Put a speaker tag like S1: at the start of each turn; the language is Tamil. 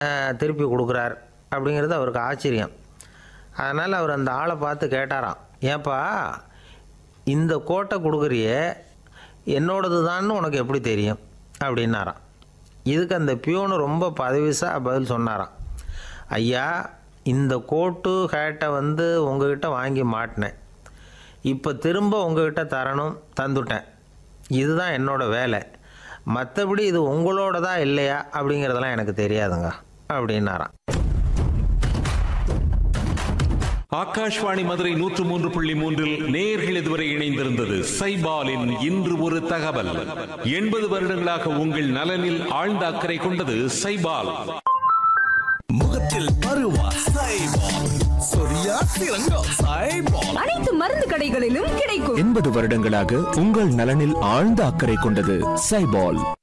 S1: அஹ், திருப்பி கொடுக்குறார் அப்படிங்கிறது அவருக்கு ஆச்சரியம் அதனால் அவர் அந்த ஆளை பார்த்து கேட்டாராம் ஏன்பா இந்த கோட்டை கொடுக்குறியே என்னோடது தான்னு உனக்கு எப்படி தெரியும் அப்படின்னாராம் இதுக்கு அந்த பியூனு ரொம்ப பதவிசாக பதில் சொன்னாராம் ஐயா இந்த கோட்டு ஹேட்டை வந்து உங்ககிட்ட வாங்கி மாட்டினேன் இப்போ திரும்ப உங்ககிட்ட தரணும் தந்துட்டேன் இதுதான் என்னோட வேலை மற்றபடி இது உங்களோடதா இல்லையா அப்படிங்கிறதெல்லாம் எனக்கு தெரியாதுங்க அப்படின்னாராம்
S2: ஆகாஷ்வாணி மதுரை நூற்று மூன்று புள்ளி மூன்றில் நேர்கள் இதுவரை இணைந்திருந்தது சைபாலின் இன்று ஒரு தகவல் எண்பது வருடங்களாக உங்கள் நலனில் ஆழ்ந்த அக்கறை கொண்டது சைபால்
S3: முகத்தில் பருவா சைபால் சொரியா சிறங்கோ சைபால்
S4: அனைத்து மருந்து கடைகளிலும் கிடைக்கும்
S5: எண்பது வருடங்களாக உங்கள் நலனில் ஆழ்ந்த அக்கறை கொண்டது சைபால்